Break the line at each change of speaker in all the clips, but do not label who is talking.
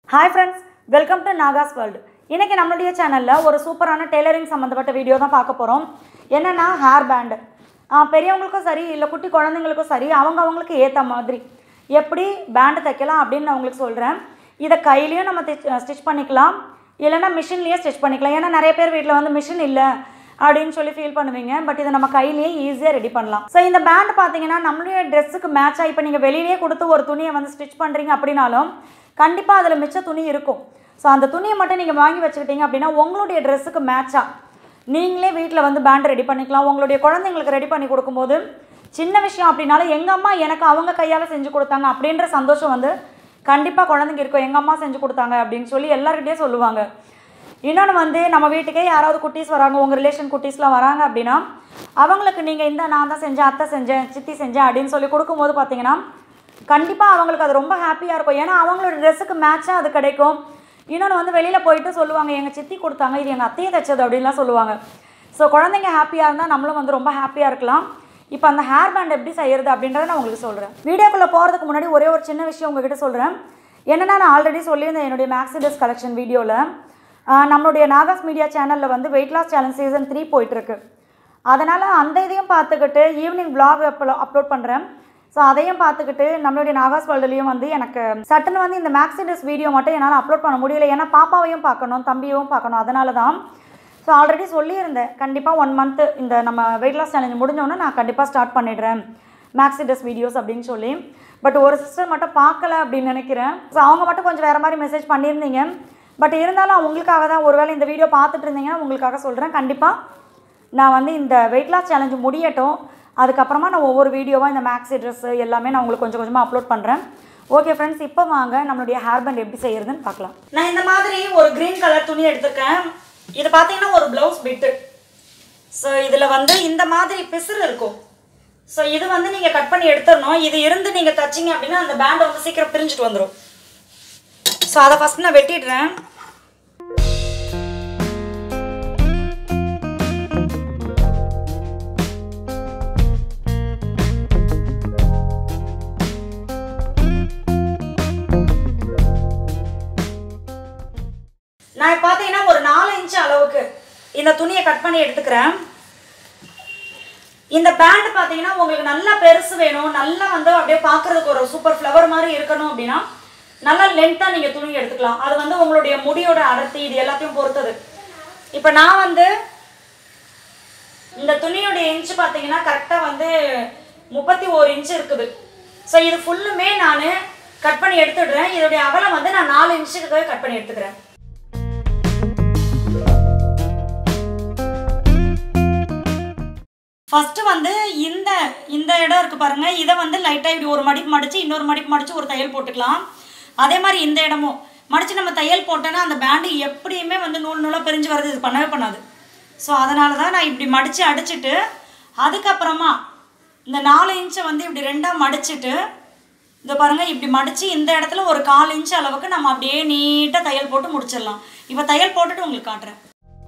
Hi friends welcome to Nagas world இன்றைக்கி நம்மளுடைய சேனலில் ஒரு சூப்பரான டெய்லரிங் சம்மந்தப்பட்ட வீடியோ தான் பார்க்க போகிறோம் என்னென்னா ஹேர் பேண்டு பெரியவங்களுக்கும் சரி இல்லை குட்டி குழந்தைங்களுக்கும் சரி அவங்க அவங்களுக்கு ஏற்ற மாதிரி எப்படி பேண்டு தைக்கலாம் அப்படின்னு நான் உங்களுக்கு சொல்கிறேன் இதை கையிலையும் நம்ம ஸ்டிச் பண்ணிக்கலாம் இல்லைன்னா மிஷின்லேயே ஸ்டிச் பண்ணிக்கலாம் ஏன்னா நிறைய பேர் வீட்டில் வந்து மிஷின் இல்லை அப்படின்னு சொல்லி ஃபீல் பண்ணுவீங்க பட் இதை நம்ம கையிலேயே ஈஸியாக ரெடி பண்ணலாம் ஸோ இந்த பேண்ட் பார்த்தீங்கன்னா நம்மளுடைய ட்ரெஸ்ஸுக்கு மேட்சாக இப்போ நீங்கள் வெளியிலேயே கொடுத்து ஒரு துணியை வந்து ஸ்டிச் பண்ணுறீங்க அப்படின்னாலும் கண்டிப்பாக அதில் மிச்ச துணி இருக்கும் ஸோ அந்த துணியை மட்டும் நீங்கள் வாங்கி வச்சுக்கிட்டீங்க அப்படின்னா உங்களுடைய ட்ரெஸ்ஸுக்கு மேட்சாக நீங்களே வீட்டில் வந்து பேண்ட் ரெடி பண்ணிக்கலாம் உங்களுடைய குழந்தைங்களுக்கு ரெடி பண்ணி கொடுக்கும்போது சின்ன விஷயம் அப்படின்னாலும் எங்கள் அம்மா எனக்கு அவங்க கையால் செஞ்சு கொடுத்தாங்க அப்படின்ற சந்தோஷம் வந்து கண்டிப்பாக குழந்தைங்க இருக்கும் எங்கள் அம்மா செஞ்சு கொடுத்தாங்க அப்படின்னு சொல்லி எல்லாருக்கிட்டே சொல்லுவாங்க இன்னொன்று வந்து நம்ம வீட்டுக்கே யாராவது குட்டீஸ் வராங்க உங்கள் ரிலேஷன் குட்டீஸ்லாம் வராங்க அப்படின்னா அவங்களுக்கு நீங்கள் இந்த நான் தான் செஞ்சேன் அத்தை செஞ்சேன் சித்தி செஞ்சேன் அப்படின்னு சொல்லி கொடுக்கும்போது பார்த்தீங்கன்னா கண்டிப்பாக அவங்களுக்கு அது ரொம்ப ஹாப்பியாக இருக்கும் ஏன்னா அவங்களோட ட்ரெஸ்ஸுக்கு மேட்சாக அது கிடைக்கும் இன்னொன்று வந்து வெளியில் போயிட்டு சொல்லுவாங்க எங்கள் சித்தி கொடுத்தாங்க இது எங்கள் அத்தையை தைச்சது அப்படின்லாம் சொல்லுவாங்க ஸோ குழந்தைங்க ஹாப்பியாக இருந்தால் நம்மளும் வந்து ரொம்ப ஹாப்பியாக இருக்கலாம் இப்போ அந்த ஹேர் பேண்ட் எப்படி செய்கிறது அப்படின்றத நான் உங்களுக்கு சொல்கிறேன் வீடியோக்குள்ளே போகிறதுக்கு முன்னாடி ஒரே ஒரு சின்ன விஷயம் உங்ககிட்ட சொல்கிறேன் என்னென்னா நான் ஆல்ரெடி சொல்லியிருந்தேன் என்னுடைய மேக்ஸிடஸ் கலெக்ஷன் வீடியோவில் நம்மளுடைய நாகாஸ் மீடியா சேனலில் வந்து weight loss challenge season three போயிட்டுருக்கு அதனால் அந்த இதையும் பார்த்துக்கிட்டு ஈவினிங் vlog அப்போ அப்லோட் பண்ணுறேன் ஸோ அதையும் பார்த்துக்கிட்டு நம்மளுடைய நாகாஸ் வேர்ல்டுலேயும் வந்து எனக்கு சட்டுன்னு வந்து இந்த மேக்ஸிடஸ் வீடியோ மட்டும் என்னால் அப்லோட் பண்ண முடியல ஏன்னா பாப்பாவையும் பார்க்கணும் தம்பியையும் பார்க்கணும் அதனால தான் ஸோ ஆல்ரெடி சொல்லியிருந்தேன் கண்டிப்பாக ஒன் மந்த்து இந்த நம்ம வெயிட் லாஸ் சேலஞ்ச் முடிஞ்சோன்னே நான் கண்டிப்பாக ஸ்டார்ட் பண்ணிடுறேன் மேக்ஸிடஸ் வீடியோஸ் அப்படின்னு சொல்லி பட் ஒரு சிஸ்டர் மட்டும் பார்க்கல அப்படின்னு நினைக்கிறேன் ஸோ அவங்க மட்டும் கொஞ்சம் வேறு மாதிரி மெசேஜ் பண்ணியிருந்தீங்க பட் இருந்தாலும் உங்களுக்காக தான் ஒருவேளை இந்த வீடியோ பார்த்துட்டு இருந்தீங்கன்னா உங்களுக்காக சொல்கிறேன் கண்டிப்பாக நான் வந்து இந்த வெயிட் லாஸ் சேலஞ்சு முடியட்டும் அதுக்கப்புறமா நான் ஒவ்வொரு வீடியோவாக இந்த மேக்ஸி ட்ரெஸ்ஸு எல்லாமே நான் உங்களுக்கு கொஞ்சம் கொஞ்சமாக அப்லோட் பண்ணுறேன் ஓகே ஃப்ரெண்ட்ஸ் இப்போ வாங்க நம்மளுடைய ஹேர் பேண்ட் எப்படி செய்யறதுன்னு பார்க்கலாம் நான் இந்த மாதிரி ஒரு க்ரீன் கலர் துணி எடுத்திருக்கேன் இது பார்த்தீங்கன்னா ஒரு ப்ளவுஸ் பிட்டு ஸோ இதில் வந்து இந்த மாதிரி பிசுறு இருக்கும் ஸோ இது வந்து நீங்கள் கட் பண்ணி எடுத்துடணும் இது இருந்து நீங்கள் தச்சிங்க அப்படின்னா அந்த பேண்ட் வந்து சீக்கிரம் பிரிஞ்சுட்டு வந்துடும் ஸோ அதை ஃபஸ்ட் நான் வெட்டிடுறேன் நான் பார்த்தீங்கன்னா ஒரு நாலு இன்ச் அளவுக்கு இந்த துணியை கட் பண்ணி எடுத்துக்கிறேன் இந்த பேண்ட் பார்த்தீங்கன்னா உங்களுக்கு நல்லா பெருசு வேணும் நல்லா வந்து அப்படியே பார்க்கறதுக்கு ஒரு சூப்பர் ஃப்ளவர் மாதிரி இருக்கணும் அப்படின்னா நல்லா லென்த்தாக நீங்கள் துணி எடுத்துக்கலாம் அது வந்து உங்களுடைய முடியோட அடர்த்தி இது எல்லாத்தையும் பொறுத்தது இப்போ நான் வந்து இந்த துணியோட இன்ச்சு பார்த்தீங்கன்னா கரெக்டாக வந்து முப்பத்தி ஓரு இன்ச்சு இருக்குது ஸோ இது ஃபுல்லுமே நான் கட் பண்ணி எடுத்துடுறேன் இதோடைய அகலம் வந்து நான் நாலு இன்ச்சுக்கு கட் பண்ணி எடுத்துக்கிறேன் ஃபஸ்ட்டு வந்து இந்த இந்த இடம் இருக்குது பாருங்கள் இதை வந்து லைட்டாக இப்படி ஒரு மடிப்பு மடித்து இன்னொரு மடிப்பு மடித்து ஒரு தையல் போட்டுக்கலாம் அதே மாதிரி இந்த இடமும் மடித்து நம்ம தையல் போட்டோன்னா அந்த பேண்டு எப்படியுமே வந்து நூல் நூலாக பிரிஞ்சு வர்றது இது பண்ணவே பண்ணாது ஸோ அதனால தான் நான் இப்படி மடித்து அடிச்சிட்டு அதுக்கப்புறமா இந்த நாலு இன்ச்சை வந்து இப்படி ரெண்டாக மடிச்சிட்டு இந்த பாருங்கள் இப்படி மடித்து இந்த இடத்துல ஒரு கால் இன்ச் அளவுக்கு நம்ம அப்படியே நீட்டாக தையல் போட்டு முடிச்சிடலாம் இப்போ தையல் போட்டுட்டு உங்களுக்கு காட்டுறேன்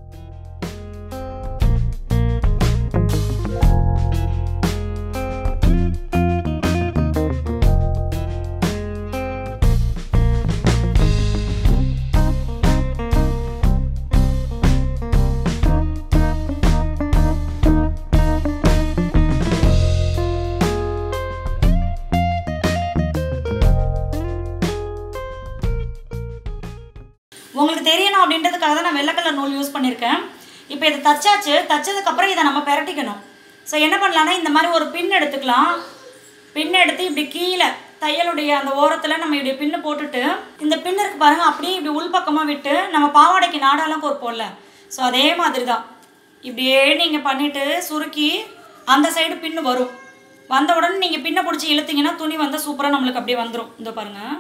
உங்களுக்கு தெரியணும் அப்படின்றதுக்காக தான் நான் வெள்ளை கலர் நூல் யூஸ் பண்ணியிருக்கேன் இப்போ இதை தச்சாச்சு தச்சதுக்கப்புறம் இதை நம்ம பெரட்டிக்கணும் ஸோ என்ன பண்ணலான்னா இந்த மாதிரி ஒரு பின் எடுத்துக்கலாம் பின் எடுத்து இப்படி கீழே தையலுடைய அந்த ஓரத்தில் நம்ம இப்படி பின்னு போட்டுட்டு இந்த பின் இருக்கு பாருங்க அப்படியே இப்படி உள்பக்கமாக விட்டு நம்ம பாவாடைக்கு நாடாலாம் கோர்ப்போம்ல ஸோ அதே மாதிரி தான் இப்படியே நீங்கள் பண்ணிவிட்டு சுருக்கி அந்த சைடு பின்னு வரும் வந்த உடனே நீங்கள் பின்னை பிடிச்சி இழுத்தீங்கன்னா துணி வந்து சூப்பராக நம்மளுக்கு அப்படியே வந்துடும் இதோ பாருங்கள்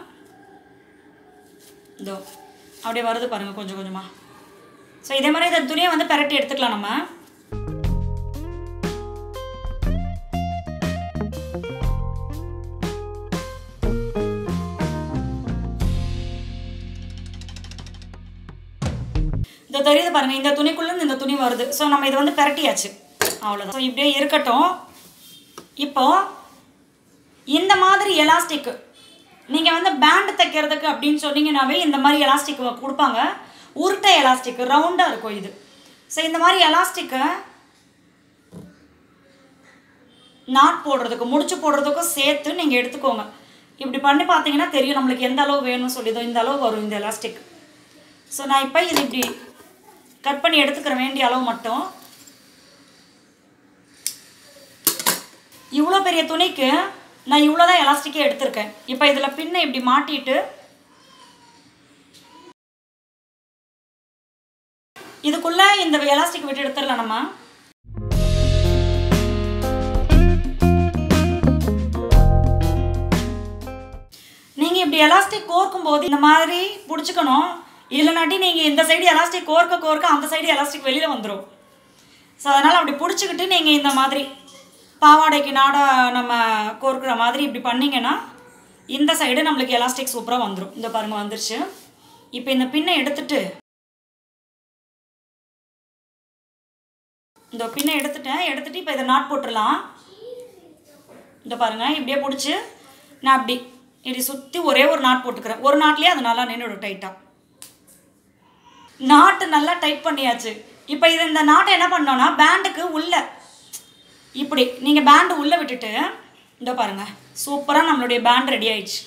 இதோ அப்படியே வருது பாருங்கள் கொஞ்சம் கொஞ்சமாக ஸோ இதே மாதிரி இந்த துணியை வந்து பெரட்டி எடுத்துக்கலாம் நம்ம இந்த தெரியுது பாருங்க இந்த துணிக்குள்ளேருந்து இந்த துணி வருது ஸோ நம்ம இதை வந்து பெரட்டியாச்சு அவ்வளோதான் ஸோ இப்படியே இருக்கட்டும் இப்போ இந்த மாதிரி எலாஸ்டிக் நீங்கள் வந்து பேண்ட் தைக்கிறதுக்கு அப்படின்னு சொன்னீங்கன்னாவே இந்த மாதிரி எலாஸ்டிக் கொடுப்பாங்க உருட்டை எலாஸ்டிக் ரவுண்டாக இருக்கும் இது ஸோ இந்த மாதிரி எலாஸ்டிக்கை நாட் போடுறதுக்கு முடிச்சு போடுறதுக்கும் சேர்த்து நீங்கள் எடுத்துக்கோங்க இப்படி பண்ணி பார்த்தீங்கன்னா தெரியும் நம்மளுக்கு எந்த அளவு வேணும்னு சொல்லிதோ இந்த அளவு வரும் இந்த எலாஸ்டிக் ஸோ நான் இப்போ இது இப்படி கட் பண்ணி எடுத்துக்கிற வேண்டிய அளவு மட்டும் இவ்வளோ பெரிய துணிக்கு நான் இவ்வளோ தான் எலாஸ்டிக்கே எடுத்திருக்கேன் இப்போ இதில் பின்ன இப்படி மாட்டிட்டு இதுக்குள்ளே இந்த எலாஸ்டிக் விட்டு எடுத்துடலாம் நம்ம நீங்கள் இப்படி எலாஸ்டிக் கோர்க்கும் போது இந்த மாதிரி பிடிச்சிக்கணும் இல்லைனாட்டி நீங்கள் இந்த சைடு எலாஸ்டிக் கோர்க்க கோர்க்க அந்த சைடு எலாஸ்டிக் வெளியில் வந்துடும் ஸோ அதனால் அப்படி பிடிச்சிக்கிட்டு நீங்கள் இந்த மாதிரி பாவாடைக்கு நாடா நம்ம கோர்க்குற மாதிரி இப்படி பண்ணிங்கன்னா இந்த சைடு நம்மளுக்கு எலாஸ்டிக் சூப்பராக வந்துடும் இந்த பாருங்க வந்துருச்சு இப்போ இந்த பின்னை எடுத்துட்டு இந்த பின்னை எடுத்துட்டேன் எடுத்துட்டு இப்போ இதை நாட் போட்டுடலாம் இந்த பாருங்க இப்படியே பிடிச்சி நான் அப்படி இப்படி சுற்றி ஒரே ஒரு நாட் போட்டுக்கிறேன் ஒரு நாட்லேயே அது நல்லா நின்றுடும் டைட்டாக நாட்டு நல்லா டைட் பண்ணியாச்சு இப்போ இது இந்த நாட்டை என்ன பண்ணோன்னா பேண்டுக்கு உள்ள இப்படி நீங்கள் பேண்டு உள்ளே விட்டுட்டு இந்த பாருங்க சூப்பராக நம்மளுடைய பேண்ட் ரெடி ஆயிடுச்சு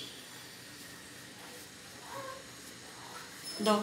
இதோ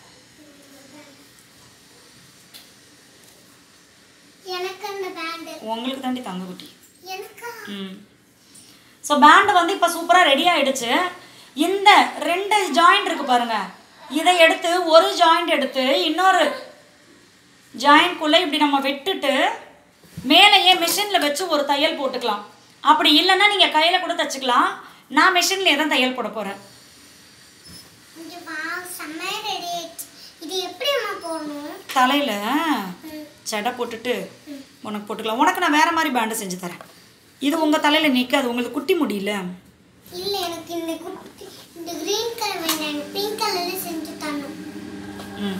எனக்கு அந்த பேண்டு
உங்களுக்கு தாண்டி தங்க குட்டி
எனக்கா
ம் ஸோ பேண்டு வந்து இப்போ சூப்பராக ரெடி ஆயிடுச்சு இந்த ரெண்டு ஜாயிண்ட் இருக்கு பாருங்க இதை எடுத்து ஒரு ஜாயிண்ட் எடுத்து இன்னொரு ஜாயிண்ட்குள்ளே இப்படி நம்ம விட்டுட்டு மேலேயே மிஷினில் வச்சு ஒரு தையல் போட்டுக்கலாம் அப்படி இல்லைன்னா நீங்கள் கையில் கூட தச்சுக்கலாம் நான் மிஷின்லேயே தான் தையல் போட போகிறேன்
இங்க வா செம்மையா ரெடி ஆயிடுச்சு இது எப்படி அம்மா போடணும்
தலையில்
ம்.
சடை போட்டுட்டு உனக்கு போட்டுக்கலாம் உனக்கு நான் வேறு மாதிரி பேண்டு செஞ்சு தரேன் இது உங்கள் தலையில் நிற்காது உங்களுக்கு குட்டி முடியல
இல்ல எனக்கு இந்த குட்டி இந்த கிரீன் கலர் வேண்டாம் எனக்கு பிங்க் கலர்ல செஞ்சு தரணும்
ம்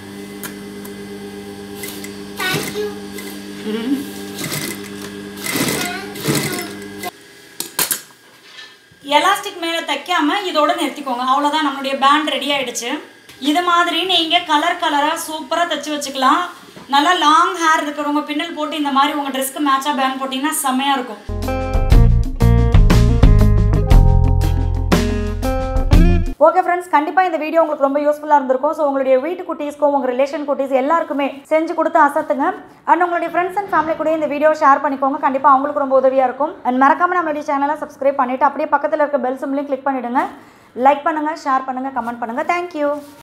தேங்க்யூ
எலாஸ்டிக் மேலே தைக்காம இதோட நிறுத்திக்கோங்க அவ்வளோதான் நம்மளுடைய பேண்ட் ரெடி ஆயிடுச்சு இது மாதிரி நீங்கள் கலர் கலராக சூப்பராக தைச்சு வச்சுக்கலாம் நல்லா லாங் ஹேர் இருக்கிறவங்க பின்னல் போட்டு இந்த மாதிரி உங்கள் ட்ரெஸ்க்கு மேட்சாக பேண்ட் போட்டிங்கன்னா செம்மையாக இருக்கும் ஓகே ஃப்ரெண்ட்ஸ் கண்டிப்பாக இந்த வீடியோ உங்களுக்கு ரொம்ப யூஸ்ஃபுல்லாக இருந்திருக்கும் ஸோ உங்களுடைய வீட்டு குட்டீஸ்க்கும் உங்கள் ரிலேஷன் குட்டீஸ் எல்லாருக்குமே செஞ்சு கொடுத்து அசத்துங்க அண்ட் உங்களுடைய ஃப்ரெண்ட்ஸ் அண்ட் ஃபேமிலி கூட இந்த வீடியோ ஷேர் பண்ணிக்கோங்க கண்டிப்பாக அவங்களுக்கு ரொம்ப உதவியாக இருக்கும் அண்ட் மறக்காமல் நம்மளுடைய சேனலை சப்ஸ்கிரைப் பண்ணிவிட்டு அப்படியே பக்கத்தில் இருக்க பெல் சிம்லையும் கிளிக் பண்ணிவிடுங்க லைக் பண்ணுங்கள் ஷேர் பண்ணுங்கள் கமெண்ட் பண்ணுங்கள் தேங்க்யூ